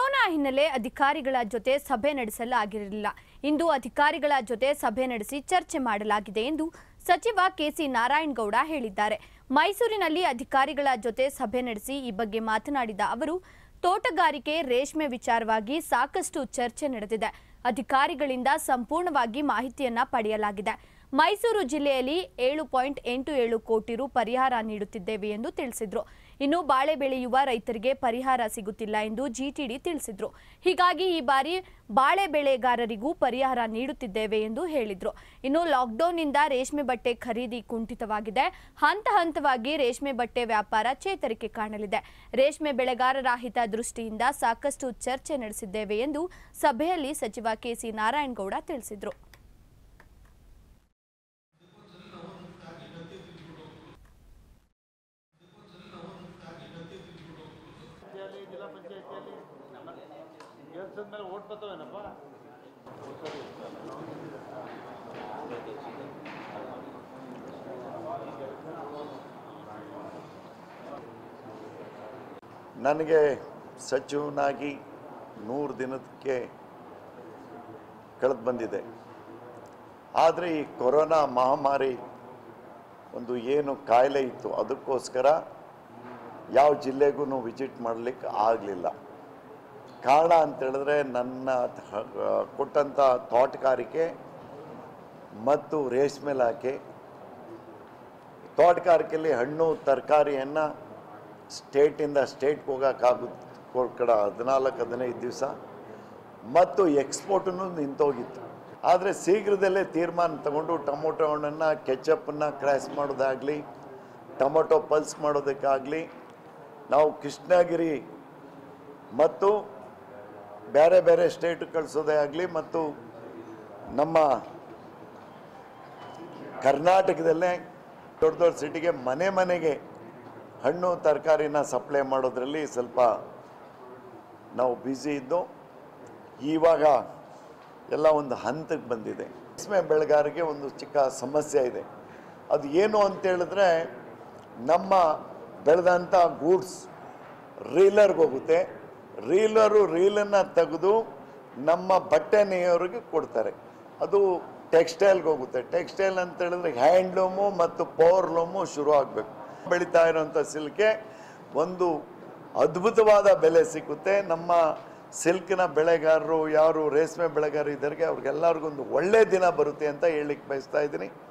corona ಹಿನ್ನೆಲೆ ಅಧಿಕಾರಿಗಳ ಜೊತೆ ಸಭೆ ನಡೆಸಲಾಗಿರಲಿಲ್ಲ ಇಂದು ಅಧಿಕಾರಿಗಳ ಜೊತೆ ಸಭೆ ನಡೆಸಿ ಚರ್ಚೆ ಮಾಡಲಾಗಿದೆ ಎಂದು ಸಚಿವ ಕೆಸಿ ನಾರಾಯಣಗೌಡ ಹೇಳಿದ್ದಾರೆ ಮೈಸೂರಿನಲ್ಲಿ ಅಧಿಕಾರಿಗಳ ಜೊತೆ ಸಭೆ ನಡೆಸಿ ಈ ಬಗ್ಗೆ ಮಾತನಾಡಿದ ಅವರು ತೋಟಗಾರಿಕೆ ರೇಷ್ಮೆ ವಿಚಾರವಾಗಿ ಸಾಕಷ್ಟು ಚರ್ಚೆ ನಡೆದಿದೆ ಅಧಿಕಾರಿಗಳಿಂದ ಸಂಪೂರ್ಣವಾಗಿ ಮಾಹಿತಿಯನ್ನ ಪಡೆಯಲಾಗಿದೆ ಮೈಸೂರು ಜಿಲ್ಲೆಯಲ್ಲಿ ಏಳು ಪಾಯಿಂಟ್ ಎಂಟು ಏಳು ಕೋಟಿ ರು ಪರಿಹಾರ ನೀಡುತ್ತಿದ್ದೇವೆ ಎಂದು ತಿಳಿಸಿದ್ರು ಇನ್ನು ಬಾಳೆ ಬೆಳೆಯುವ ರೈತರಿಗೆ ಪರಿಹಾರ ಸಿಗುತ್ತಿಲ್ಲ ಎಂದು ಜಿಟಿಡಿ ತಿಳಿಸಿದ್ರು ಹೀಗಾಗಿ ಈ ಬಾರಿ ಬಾಳೆ ಬೆಳೆಗಾರರಿಗೂ ಪರಿಹಾರ ನೀಡುತ್ತಿದ್ದೇವೆ ಎಂದು ಹೇಳಿದ್ರು ಇನ್ನು ಲಾಕ್ಡೌನ್ನಿಂದ ರೇಷ್ಮೆ ಬಟ್ಟೆ ಖರೀದಿ ಕುಂಠಿತವಾಗಿದೆ ಹಂತ ಹಂತವಾಗಿ ರೇಷ್ಮೆ ಬಟ್ಟೆ ವ್ಯಾಪಾರ ಚೇತರಿಕೆ ಕಾಣಲಿದೆ ರೇಷ್ಮೆ ಬೆಳೆಗಾರರ ಹಿತದೃಷ್ಟಿಯಿಂದ ಸಾಕಷ್ಟು ಚರ್ಚೆ ನಡೆಸಿದ್ದೇವೆ ಎಂದು ಸಭೆಯಲ್ಲಿ ಸಚಿವ ಕೆಸಿ ನಾರಾಯಣಗೌಡ ತಿಳಿಸಿದ್ರು ಪಂಚಾಯತಿಯಲ್ಲಿ ಜಿಲ್ಲಾ ಪಂಚಾಯತಿಯಲ್ಲಿ ಗೆಲ್ಸದ ಮೇಲೆ ಓಟ್ ಬರ್ತಾವೇನಪ್ಪ ನನಗೆ ಸಚಿವನಾಗಿ ನೂರು ದಿನಕ್ಕೆ ಕಳೆದು ಬಂದಿದೆ ಆದರೆ ಈ ಕೊರೋನಾ ಮಹಾಮಾರಿ ಒಂದು ಏನು ಕಾಯಿಲೆ ಇತ್ತು ಅದಕ್ಕೋಸ್ಕರ ಯಾವ ಜಿಲ್ಲೆಗೂ ವಿಸಿಟ್ ಮಾಡಲಿಕ್ಕೆ ಆಗಲಿಲ್ಲ ಕಾರಣ ಅಂತೇಳಿದ್ರೆ ನನ್ನ ಥ- ಕೊಟ್ಟಂಥ ತೋಟಗಾರಿಕೆ ಮತ್ತು ರೇಷ್ಮೆ ಇಲಾಖೆ ತೋಟಗಾರಿಕೆಯಲ್ಲಿ ಹಣ್ಣು ತರಕಾರಿಯನ್ನು ಸ್ಟೇಟಿಂದ ಸ್ಟೇಟ್ಗೆ ಹೋಗೋಕ್ಕಾಗುತ್ತೆ ಕಡ ಹದಿನಾಲ್ಕು ಹದಿನೈದು ದಿವಸ ಮತ್ತು ಎಕ್ಸ್ಪೋರ್ಟನ್ನು ನಿಂತೋಗಿತ್ತು ಆದರೆ ಶೀಘ್ರದಲ್ಲೇ ತೀರ್ಮಾನ ತಗೊಂಡು ಟೊಮೊಟೊ ಹಣ್ಣನ್ನು ಕೆಚಪ್ಪನ್ನು ಕ್ರ್ಯಾಶ್ ಮಾಡೋದಾಗಲಿ ಟೊಮೊಟೊ ಪಲ್ಸ್ ಮಾಡೋದಕ್ಕಾಗಲಿ ನಾವು ಕೃಷ್ಣಗಿರಿ ಮತ್ತು ಬೇರೆ ಬೇರೆ ಸ್ಟೇಟ್ ಕಳಿಸೋದೇ ಆಗಲಿ ಮತ್ತು ನಮ್ಮ ಕರ್ನಾಟಕದಲ್ಲೇ ದೊಡ್ಡ ದೊಡ್ಡ ಸಿಟಿಗೆ ಮನೆ ಮನೆಗೆ ಹಣ್ಣು ತರಕಾರಿನ ಸಪ್ಲೈ ಮಾಡೋದ್ರಲ್ಲಿ ಸ್ವಲ್ಪ ನಾವು ಬ್ಯುಸಿ ಇದ್ದು ಇವಾಗ ಎಲ್ಲ ಒಂದು ಹಂತಕ್ಕೆ ಬಂದಿದೆ ರೇಷ್ಮೆ ಬೆಳೆಗಾರರಿಗೆ ಒಂದು ಚಿಕ್ಕ ಸಮಸ್ಯೆ ಇದೆ ಅದು ಏನು ಅಂತ ಹೇಳಿದ್ರೆ ನಮ್ಮ ಬೆಳೆದಂಥ ಗೂಡ್ಸ್ ರೀಲರ್ಗೆ ಹೋಗುತ್ತೆ ರೀಲರು ರೀಲನ್ನು ತೆಗೆದು ನಮ್ಮ ಬಟ್ಟೆ ನೇಯೋರಿಗೆ ಕೊಡ್ತಾರೆ ಅದು ಟೆಕ್ಸ್ಟೈಲ್ಗೆ ಹೋಗುತ್ತೆ ಟೆಕ್ಸ್ಟೈಲ್ ಅಂತ ಹೇಳಿದ್ರೆ ಹ್ಯಾಂಡ್ಲೂಮು ಮತ್ತು ಪವರ್ಲೂಮು ಶುರು ಆಗಬೇಕು ಬೆಳೀತಾ ಇರೋಂಥ ಸಿಲ್ಕೆ ಒಂದು ಅದ್ಭುತವಾದ ಬೆಲೆ ಸಿಗುತ್ತೆ ನಮ್ಮ ಸಿಲ್ಕ್ನ ಬೆಳೆಗಾರರು ಯಾರು ರೇಷ್ಮೆ ಬೆಳೆಗಾರರು ಇದ್ದರಿಗೆ ಅವ್ರಿಗೆಲ್ಲರಿಗೂ ಒಂದು ಒಳ್ಳೆ ದಿನ ಬರುತ್ತೆ ಅಂತ ಹೇಳಲಿಕ್ಕೆ ಬಯಸ್ತಾ ಇದ್ದೀನಿ